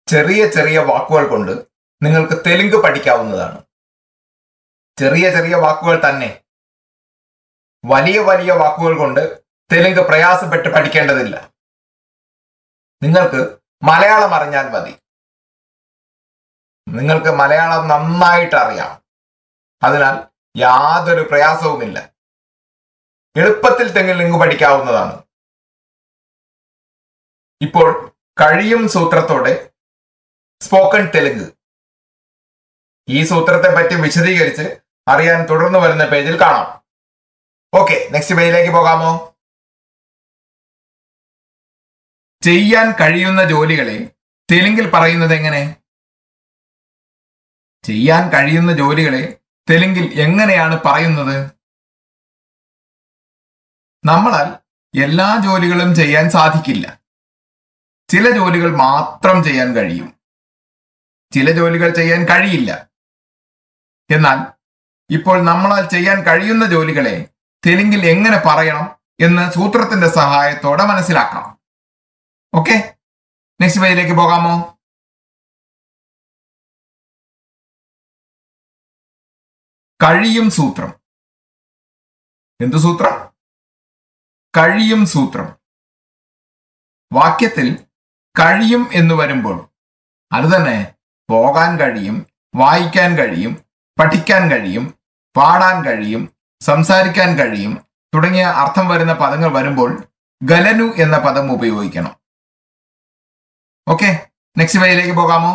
ചെറിയ ചെറിയ വാക്കുകൾ കൊണ്ട് നിങ്ങൾക്ക് തെലുങ്ക് പഠിക്കാവുന്നതാണ് ചെറിയ ചെറിയ വാക്കുകൾ തന്നെ വലിയ വലിയ വാക്കുകൾ കൊണ്ട് തെലുങ്ക് പ്രയാസപ്പെട്ട് പഠിക്കേണ്ടതില്ല നിങ്ങൾക്ക് മലയാളം അറിഞ്ഞാൽ മതി നിങ്ങൾക്ക് മലയാളം നന്നായിട്ട് അറിയാം അതിനാൽ യാതൊരു പ്രയാസവുമില്ല എളുപ്പത്തിൽ തെലുങ്ക് പഠിക്കാവുന്നതാണ് ഇപ്പോൾ കഴിയും സൂത്രത്തോടെ സ്പോക്കൺ തെലുങ്ക് ഈ സൂത്രത്തെ പറ്റി വിശദീകരിച്ച് അറിയാൻ തുടർന്ന് വരുന്ന പേജിൽ കാണാം ഓക്കെ നെക്സ്റ്റ് പേജിലേക്ക് പോകാമോ ചെയ്യാൻ കഴിയുന്ന ജോലികളെ തെലുങ്കിൽ പറയുന്നത് എങ്ങനെ ചെയ്യാൻ കഴിയുന്ന ജോലികളെ തെലുങ്കിൽ എങ്ങനെയാണ് പറയുന്നത് നമ്മളാൽ എല്ലാ ജോലികളും ചെയ്യാൻ സാധിക്കില്ല ചില ജോലികൾ മാത്രം ചെയ്യാൻ കഴിയും ചില ജോലികൾ ചെയ്യാൻ കഴിയില്ല എന്നാൽ ഇപ്പോൾ നമ്മളാൽ ചെയ്യാൻ കഴിയുന്ന ജോലികളെ തെലുങ്കിൽ എങ്ങനെ പറയണം എന്ന് സൂത്രത്തിന്റെ സഹായത്തോടെ മനസ്സിലാക്കാം ഓക്കെ നെക്സ്റ്റ് പേജിലേക്ക് പോകാമോ കഴിയും സൂത്രം എന്തു സൂത്രം കഴിയും സൂത്രം വാക്യത്തിൽ കഴിയും എന്ന് വരുമ്പോൾ അത് തന്നെ പോകാൻ കഴിയും വായിക്കാൻ കഴിയും പഠിക്കാൻ കഴിയും പാടാൻ കഴിയും സംസാരിക്കാൻ കഴിയും തുടങ്ങിയ അർത്ഥം വരുന്ന പദങ്ങൾ വരുമ്പോൾ ഗലനു എന്ന പദം ഉപയോഗിക്കണം ഓക്കെ നെക്സ്റ്റ് പേജിലേക്ക് പോകാമോ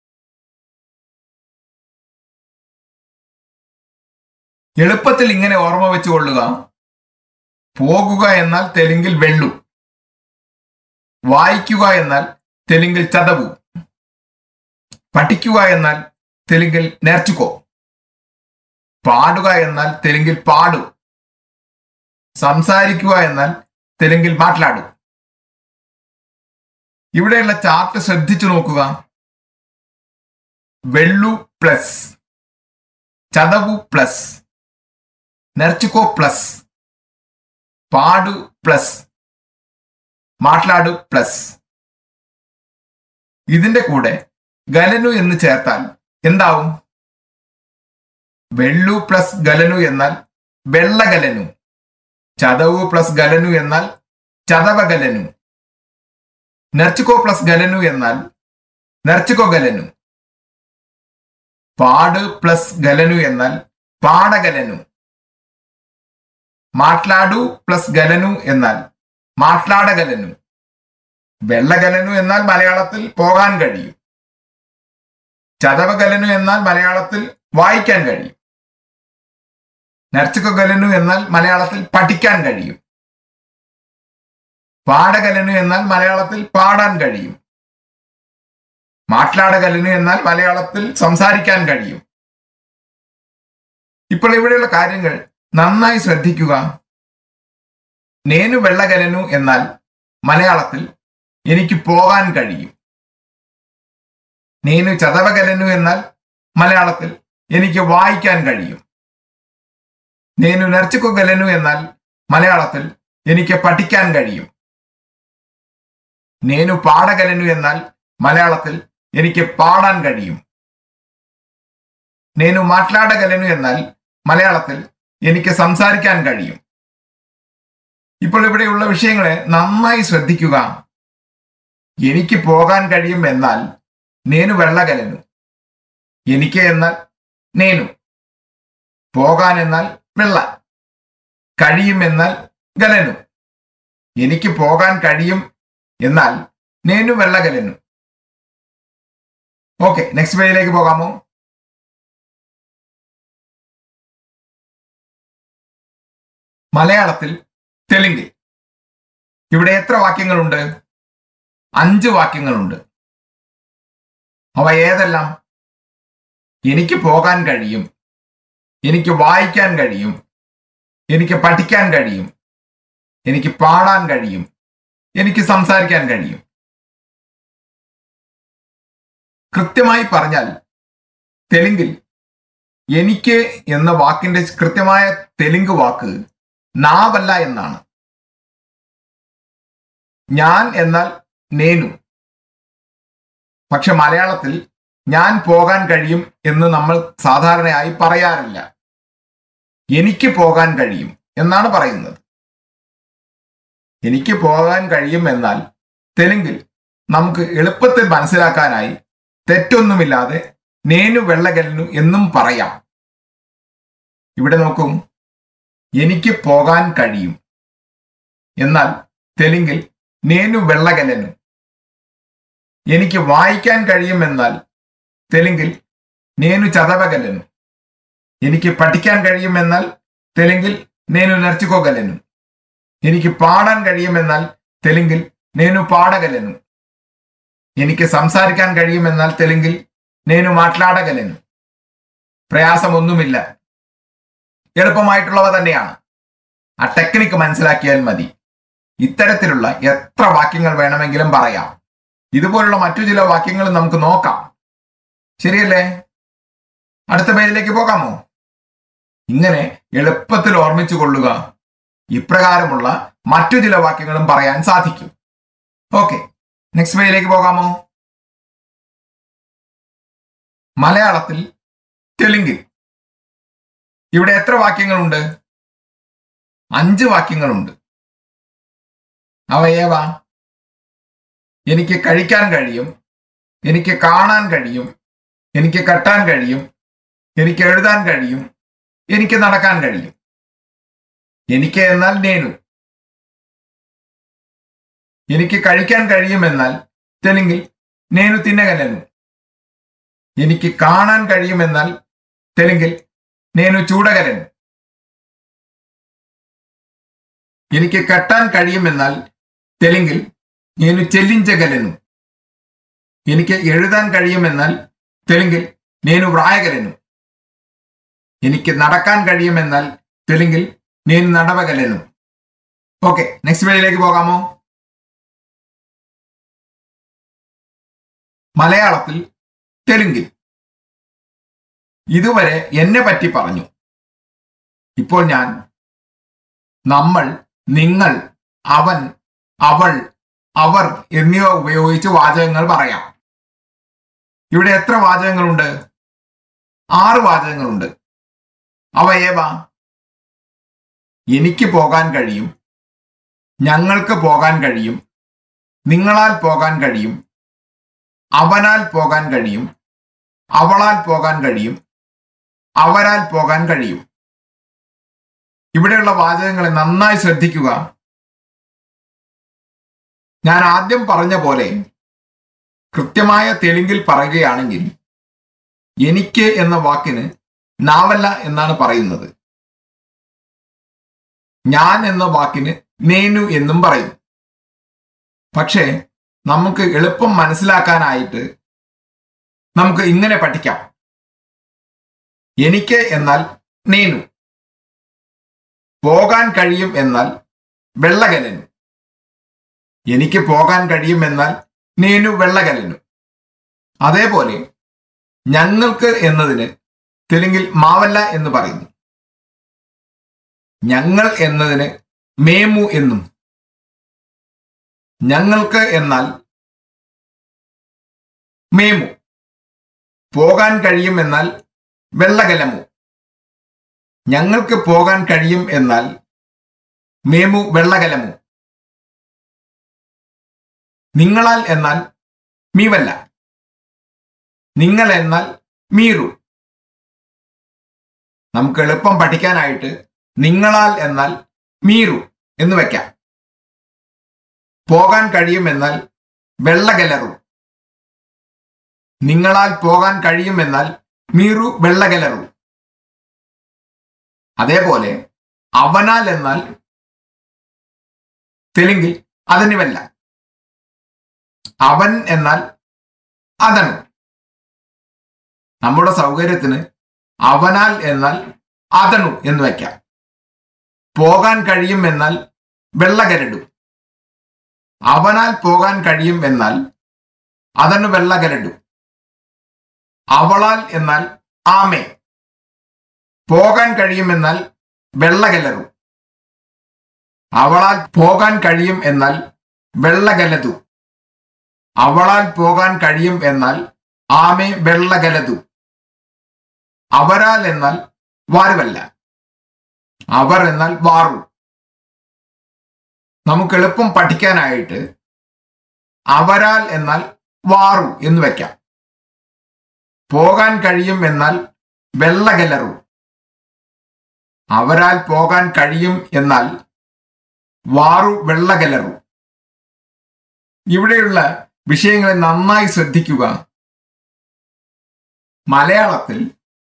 എളുപ്പത്തിൽ ഇങ്ങനെ ഓർമ്മ വെച്ചുകൊള്ളുക പോകുക എന്നാൽ തെലുങ്കിൽ വെള്ളു വായിക്കുക എന്നാൽ തെലുങ്കിൽ ചതവു പഠിക്കുക എന്നാൽ തെലുങ്കിൽ നേർച്ചുക്കോ പാടുക എന്നാൽ തെലുങ്കിൽ പാടു സംസാരിക്കുക എന്നാൽ തെലുങ്കിൽ മാట్లాടു ഇവിടെയുള്ള ചാർട്ട് ശ്രദ്ധിച്ചു നോക്കുക വെള്ളു പ്ലസ് ചതവു പ്ലസ് നെർച്ചുക്കോ പ്ലസ് പാടു പ്ലസ് മാట్లాടു പ്ലസ് ഇതിന്റെ കൂടെ ഗലനു എന്ന് ചേർത്താൽ എന്താവും വെള്ളു പ്ലസ് ഗലനു എന്നാൽ വെള്ളഗലനു ചതവു പ്ലസ് ഗലനു എന്നാൽ ചതവഗലനു നെർച്ചുക്കോ പ്ലസ് ഗലനു എന്നാൽ നെർച്ചുക്കോ ഗലനു പാട് പ്ലസ് ഗലനു എന്നാൽ പാടഗലനു മാట్లాടു പ്ലസ് ഗലനു എന്നാൽ മാట్లాടഗലനു വെള്ളഗലനു എന്നാൽ മലയാളത്തിൽ പോകാൻ കഴിയും ചതവഗലനു എന്നാൽ മലയാളത്തിൽ വായിക്കാൻ കഴിയും നർച്ചകഗലനു എന്നാൽ മലയാളത്തിൽ പഠിക്കാൻ കഴിയും പാടകലനു എന്നാൽ മലയാളത്തിൽ പാടാൻ കഴിയും മാట్లాടകലനു എന്നാൽ മലയാളത്തിൽ സംസാരിക്കാൻ കഴിയും ഇപ്പോൾ ഇവിടെയുള്ള കാര്യങ്ങൾ നന്നായി ശ്രദ്ധിക്കുക നേനു വെള്ളകലനു എന്നാൽ മലയാളത്തിൽ എനിക്ക് പോകാൻ കഴിയും നേനു ചതവകലനു എന്നാൽ മലയാളത്തിൽ എനിക്ക് വായിക്കാൻ കഴിയും നേനു നെർച്ചുക്കു എന്നാൽ മലയാളത്തിൽ എനിക്ക് പഠിക്കാൻ കഴിയും നേനു പാടകലനു എന്നാൽ മലയാളത്തിൽ എനിക്ക് പാടാൻ കഴിയും നേനു മാట్లాടകലനു എന്നാൽ മലയാളത്തിൽ എനിക്ക് സംസാരിക്കാൻ കഴിയും ഇപ്പോൾ ഇവിടെയുള്ള വിഷയങ്ങളെ നന്നായി ശ്രദ്ധിക്കുക എനിക്ക് പോകാൻ കഴിയും എന്നാൽ നേനു വെള്ളകലനു എനിക്ക് എന്നാൽ നേനു പോകാൻ എന്നാൽ വെള്ള കഴിയും എന്നാൽ ഗലനു എനിക്ക് പോകാൻ കഴിയും എന്നാൽ നേനു വെള്ളകലനു ഓക്കെ നെക്സ്റ്റ് പേജിലേക്ക് പോകാമോ മലയാളത്തിൽ തെലുങ്കിൽ ഇവിടെ എത്ര വാക്യങ്ങളുണ്ട് അഞ്ച് വാക്യങ്ങളുണ്ട് അവ ഏതെല്ലാം എനിക്ക് പോകാൻ കഴിയും എനിക്ക് വായിക്കാൻ കഴിയും എനിക്ക് പഠിക്കാൻ കഴിയും എനിക്ക് പാടാൻ കഴിയും എനിക്ക് സംസാരിക്കാൻ കഴിയും കൃത്യമായി പറഞ്ഞാൽ തെലുങ്കിൽ എനിക്ക് എന്ന വാക്കിന്റെ കൃത്യമായ തെലുങ്ക് വാക്ക് നാവല്ല എന്നാണ് ഞാൻ എന്നാൽ നേനു പക്ഷെ മലയാളത്തിൽ ഞാൻ പോകാൻ കഴിയും എന്ന് നമ്മൾ സാധാരണയായി പറയാറില്ല എനിക്ക് പോകാൻ കഴിയും എന്നാണ് പറയുന്നത് എനിക്ക് പോകാൻ കഴിയും എന്നാൽ തെലുങ്കിൽ നമുക്ക് എളുപ്പത്തിൽ മനസ്സിലാക്കാനായി തെറ്റൊന്നുമില്ലാതെ നേനു വെള്ളകലിനു എന്നും പറയാം ഇവിടെ നോക്കും എനിക്ക് പോകാൻ കഴിയും എന്നാൽ തെലുങ്കിൽ നേനു വെള്ളകലനു എനിക്ക് വായിക്കാൻ കഴിയുമെന്നാൽ തെലുങ്കിൽ നേനു ചതവകലനു എനിക്ക് പഠിക്കാൻ കഴിയുമെന്നാൽ തെലുങ്കിൽ നേനു നർച്ചുകോകലനു എനിക്ക് പാടാൻ കഴിയുമെന്നാൽ തെലുങ്കിൽ നേനു പാടകലനു എനിക്ക് സംസാരിക്കാൻ കഴിയുമെന്നാൽ തെലുങ്കിൽ നേനു മാట్లాടകലനു പ്രയാസമൊന്നുമില്ല എളുപ്പമായിട്ടുള്ളവ തന്നെയാണ് ആ ടെക്നിക്ക് മനസ്സിലാക്കിയാൽ മതി ഇത്തരത്തിലുള്ള എത്ര വാക്യങ്ങൾ വേണമെങ്കിലും പറയാം ഇതുപോലുള്ള മറ്റു ചില വാക്യങ്ങൾ നമുക്ക് നോക്കാം ശരിയല്ലേ അടുത്ത പേജിലേക്ക് പോകാമോ ഇങ്ങനെ എളുപ്പത്തിൽ ഓർമ്മിച്ചു കൊള്ളുക ഇപ്രകാരമുള്ള മറ്റു ചില വാക്യങ്ങളും പറയാൻ സാധിക്കും ഓക്കെ നെക്സ്റ്റ് പേജിലേക്ക് പോകാമോ മലയാളത്തിൽ തെലുങ്കിൽ ഇവിടെ എത്ര വാക്യങ്ങളുണ്ട് അഞ്ച് വാക്യങ്ങളുണ്ട് അവ ഏവാ എനിക്ക് കഴിക്കാൻ കഴിയും എനിക്ക് കാണാൻ കഴിയും എനിക്ക് കെട്ടാൻ കഴിയും എനിക്ക് എഴുതാൻ കഴിയും എനിക്ക് നടക്കാൻ കഴിയും എനിക്ക് എന്നാൽ നേനു എനിക്ക് കഴിക്കാൻ കഴിയുമെന്നാൽ തെലുങ്കിൽ നേനു തിന്നകലനു എനിക്ക് കാണാൻ കഴിയുമെന്നാൽ തെലുങ്കിൽ నేను ചൂടകലൻ എനിക്ക് കെട്ടാൻ കഴിയുമെന്നാൽ തെലുങ്കിൽ నేను చెల్లించగలను എനിക്ക് എഴുതാൻ കഴിയുമെന്നാൽ തെലുങ്കിൽ నేను వ్రాయగలను എനിക്ക് നടക്കാൻ കഴിയുമെന്നാൽ തെലുങ്കിൽ నేను നടവകലനു ഓക്കെ നെക്സ്റ്റ് പേജിലേക്ക് പോകാമോ മലയാളത്തിൽ തെലുങ്കിൽ ഇതുവരെ എന്നെ പറ്റി പറഞ്ഞു ഇപ്പോൾ ഞാൻ നമ്മൾ നിങ്ങൾ അവൻ അവൾ അവർ എന്നിവ ഉപയോഗിച്ച് വാചകങ്ങൾ പറയാം ഇവിടെ എത്ര വാചകങ്ങളുണ്ട് ആറ് വാചകങ്ങളുണ്ട് അവ ഏവാ എനിക്ക് പോകാൻ കഴിയും ഞങ്ങൾക്ക് പോകാൻ കഴിയും നിങ്ങളാൽ പോകാൻ കഴിയും അവനാൽ പോകാൻ കഴിയും അവളാൽ പോകാൻ കഴിയും അവരാൽ പോകാൻ കഴിയും ഇവിടെയുള്ള വാചകങ്ങളെ നന്നായി ശ്രദ്ധിക്കുക ഞാൻ ആദ്യം പറഞ്ഞ പോലെ കൃത്യമായ തെലുങ്കിൽ പറയുകയാണെങ്കിൽ എനിക്ക് എന്ന വാക്കിന് നാവല്ല എന്നാണ് പറയുന്നത് ഞാൻ എന്ന വാക്കിന് നേനു എന്നും പറയും പക്ഷേ നമുക്ക് എളുപ്പം മനസ്സിലാക്കാനായിട്ട് നമുക്ക് ഇങ്ങനെ പഠിക്കാം എനിക്ക് എന്നാൽ നേനു പോകാൻ കഴിയും എന്നാൽ വെള്ളകലനു എനിക്ക് പോകാൻ കഴിയും എന്നാൽ നേനു വെള്ളകലനു അതേപോലെ ഞങ്ങൾക്ക് എന്നതിന് തെലുങ്കിൽ മാവല്ല എന്ന് പറയുന്നു ഞങ്ങൾ എന്നതിന് മേമു എന്നും ഞങ്ങൾക്ക് എന്നാൽ മേമു പോകാൻ കഴിയും എന്നാൽ വെള്ളകലമു ഞങ്ങൾക്ക് പോകാൻ കഴിയും എന്നാൽ മേമു വെള്ളകലമു നിങ്ങളാൽ എന്നാൽ മീവല്ല നിങ്ങൾ എന്നാൽ മീറു നമുക്ക് എളുപ്പം പഠിക്കാനായിട്ട് നിങ്ങളാൽ എന്നാൽ മീറു എന്ന് വെക്കാം പോകാൻ കഴിയും എന്നാൽ വെള്ളകലറു നിങ്ങളാൽ പോകാൻ കഴിയും എന്നാൽ മീറു വെള്ളകലറു അതേപോലെ അവനാൽ എന്നാൽ തെലുങ്കിൽ അതിനുവല്ല അവൻ എന്നാൽ അതനു നമ്മുടെ സൗകര്യത്തിന് അവനാൽ എന്നാൽ അതണു എന്ന് വയ്ക്കാം പോകാൻ കഴിയും എന്നാൽ വെള്ളകരടു അവനാൽ പോകാൻ കഴിയും എന്നാൽ അതനു വെള്ളകരടു അവളാൽ എന്നാൽ ആമേ പോകാൻ കഴിയുമെന്നാൽ വെള്ളകലറു അവളാൽ പോകാൻ കഴിയും എന്നാൽ വെള്ളകലതു അവളാൽ പോകാൻ കഴിയും എന്നാൽ ആമെ വെള്ളകലതു അവരാൽ എന്നാൽ വാരുവല്ല അവർ എന്നാൽ വാറു നമുക്ക് എളുപ്പം പഠിക്കാനായിട്ട് അവരാൽ എന്നാൽ വാറു എന്ന് വെക്കാം പോകാൻ കഴിയും എന്നാൽ വെള്ളകലറു അവരാൽ പോകാൻ കഴിയും എന്നാൽ വാറു വെള്ളകലറു ഇവിടെയുള്ള വിഷയങ്ങളെ നന്നായി ശ്രദ്ധിക്കുക മലയാളത്തിൽ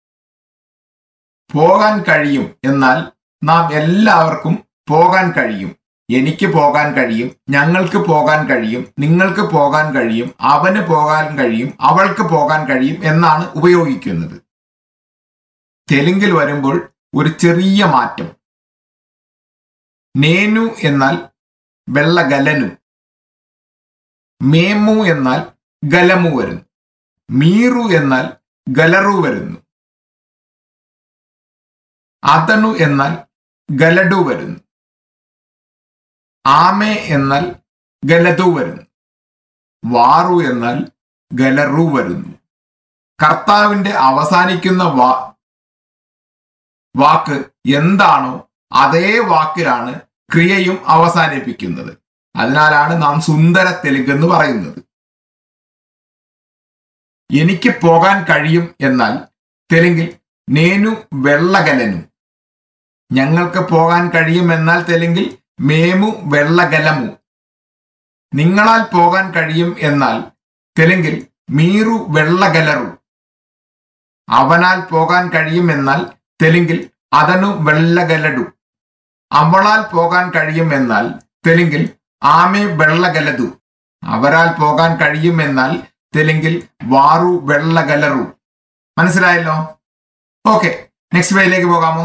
പോകാൻ കഴിയും എന്നാൽ നാം എല്ലാവർക്കും പോകാൻ കഴിയും എനിക്ക് പോകാൻ കഴിയും ഞങ്ങൾക്ക് പോകാൻ കഴിയും നിങ്ങൾക്ക് പോകാൻ കഴിയും അവന് പോകാൻ കഴിയും അവൾക്ക് പോകാൻ കഴിയും എന്നാണ് ഉപയോഗിക്കുന്നത് തെലുങ്കിൽ വരുമ്പോൾ ഒരു ചെറിയ മാറ്റം നേനു എന്നാൽ വെള്ളഗലനു മേമു എന്നാൽ ഗലമു വരുന്നു മീറു എന്നാൽ ഗലറു വരുന്നു അതണു എന്നാൽ ഗലഡു വരുന്നു ആമെ എന്നാൽ ഗലതു വരുന്നു വാറു എന്നാൽ ഗലറു വരുന്നു കർത്താവിന്റെ അവസാനിക്കുന്ന വാ വാക്ക് എന്താണോ അതേ വാക്കിലാണ് ക്രിയയും അവസാനിപ്പിക്കുന്നത് അതിനാലാണ് നാം സുന്ദര തെലുങ്ക് എന്ന് പറയുന്നത് എനിക്ക് പോകാൻ കഴിയും എന്നാൽ തെലുങ്കിൽ നേനു വെള്ളകലനു ഞങ്ങൾക്ക് പോകാൻ കഴിയും എന്നാൽ തെലുങ്കിൽ മേമു വെള്ളകലമു നിങ്ങളാൽ പോകാൻ കഴിയും എന്നാൽ തെലുങ്കിൽ മീറു വെള്ളകലറു അവനാൽ പോകാൻ കഴിയും എന്നാൽ തെലുങ്കിൽ അതനു വെള്ളകലടു അവളാൽ പോകാൻ കഴിയും എന്നാൽ തെലുങ്കിൽ ആമെ വെള്ളകലതു അവരാൽ പോകാൻ കഴിയും എന്നാൽ തെലുങ്കിൽ വാറു വെള്ളകലറു മനസ്സിലായല്ലോ ഓക്കെ നെക്സ്റ്റ് പേജിലേക്ക് പോകാമോ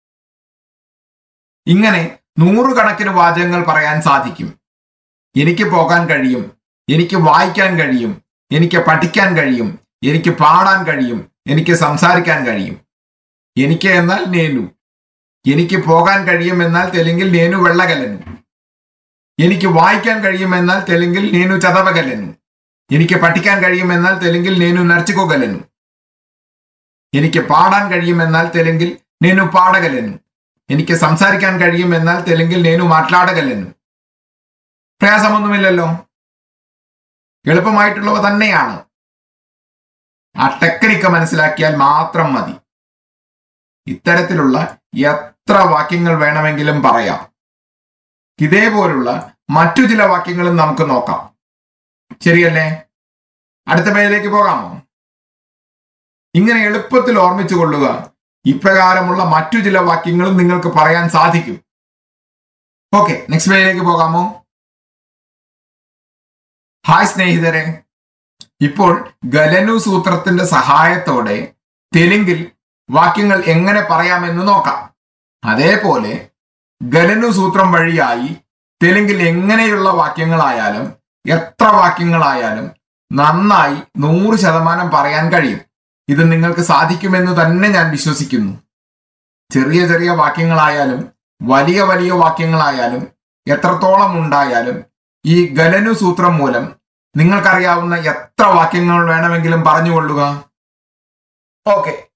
ഇങ്ങനെ നൂറുകണക്കിന് വാചകങ്ങൾ പറയാൻ സാധിക്കും എനിക്ക് പോകാൻ കഴിയും എനിക്ക് വായിക്കാൻ കഴിയും എനിക്ക് പഠിക്കാൻ കഴിയും എനിക്ക് പാടാൻ കഴിയും എനിക്ക് സംസാരിക്കാൻ കഴിയും എനിക്ക് എന്നാൽ നേനു എനിക്ക് പോകാൻ കഴിയും എന്നാൽ തെലുങ്കിൽ നേനു വെള്ളകലനു എനിക്ക് വായിക്കാൻ കഴിയുമെന്നാൽ തെലുങ്കിൽ നേനു ചതവകലനു എനിക്ക് പഠിക്കാൻ കഴിയുമെന്നാൽ തെലുങ്കിൽ നേനു നർച്ചുകൊകലനു എനിക്ക് പാടാൻ കഴിയുമെന്നാൽ തെലുങ്കിൽ നേനു പാടകലനു എനിക്ക് സംസാരിക്കാൻ കഴിയുമെന്നാൽ തെലുങ്കിൽ നേനു മാట్లాടകലനു പ്രയാസമൊന്നുമില്ലല്ലോ എളുപ്പമായിട്ടുള്ളവ തന്നെയാണ് ആ ടെക്നിക്ക് മനസ്സിലാക്കിയാൽ മാത്രം മതി ഇത്തരത്തിലുള്ള എത്ര വാക്യങ്ങൾ വേണമെങ്കിലും പറയാം ഇതേപോലുള്ള മറ്റു ചില വാക്യങ്ങളും നമുക്ക് നോക്കാം ശരിയല്ലേ അടുത്ത പേജിലേക്ക് പോകാമോ ഇങ്ങനെ എളുപ്പത്തിൽ ഓർമ്മിച്ചു കൊള്ളുക ഇപ്രകാരമുള്ള മറ്റു ചില വാക്യങ്ങളും നിങ്ങൾക്ക് പറയാൻ സാധിക്കും ഓക്കെ നെക്സ്റ്റ് പേജിലേക്ക് പോകാമോ ഹായ് സ്നേഹിതരെ ഇപ്പോൾ ഗലനു സൂത്രത്തിന്റെ സഹായത്തോടെ തെലുങ്കിൽ വാക്യങ്ങൾ എങ്ങനെ പറയാമെന്ന് നോക്കാം അതേപോലെ ഗലനു സൂത്രം വഴിയായി തെലുങ്കിൽ എങ്ങനെയുള്ള വാക്യങ്ങളായാലും എത്ര വാക്യങ്ങളായാലും നന്നായി നൂറ് ശതമാനം പറയാൻ കഴിയും ഇത് നിങ്ങൾക്ക് സാധിക്കുമെന്ന് തന്നെ ഞാൻ വിശ്വസിക്കുന്നു ചെറിയ ചെറിയ വാക്യങ്ങളായാലും വലിയ വലിയ വാക്യങ്ങളായാലും എത്രത്തോളം ഉണ്ടായാലും ഈ ഗലനു സൂത്രം മൂലം നിങ്ങൾക്കറിയാവുന്ന എത്ര വാക്യങ്ങൾ വേണമെങ്കിലും പറഞ്ഞുകൊള്ളുക ഓക്കെ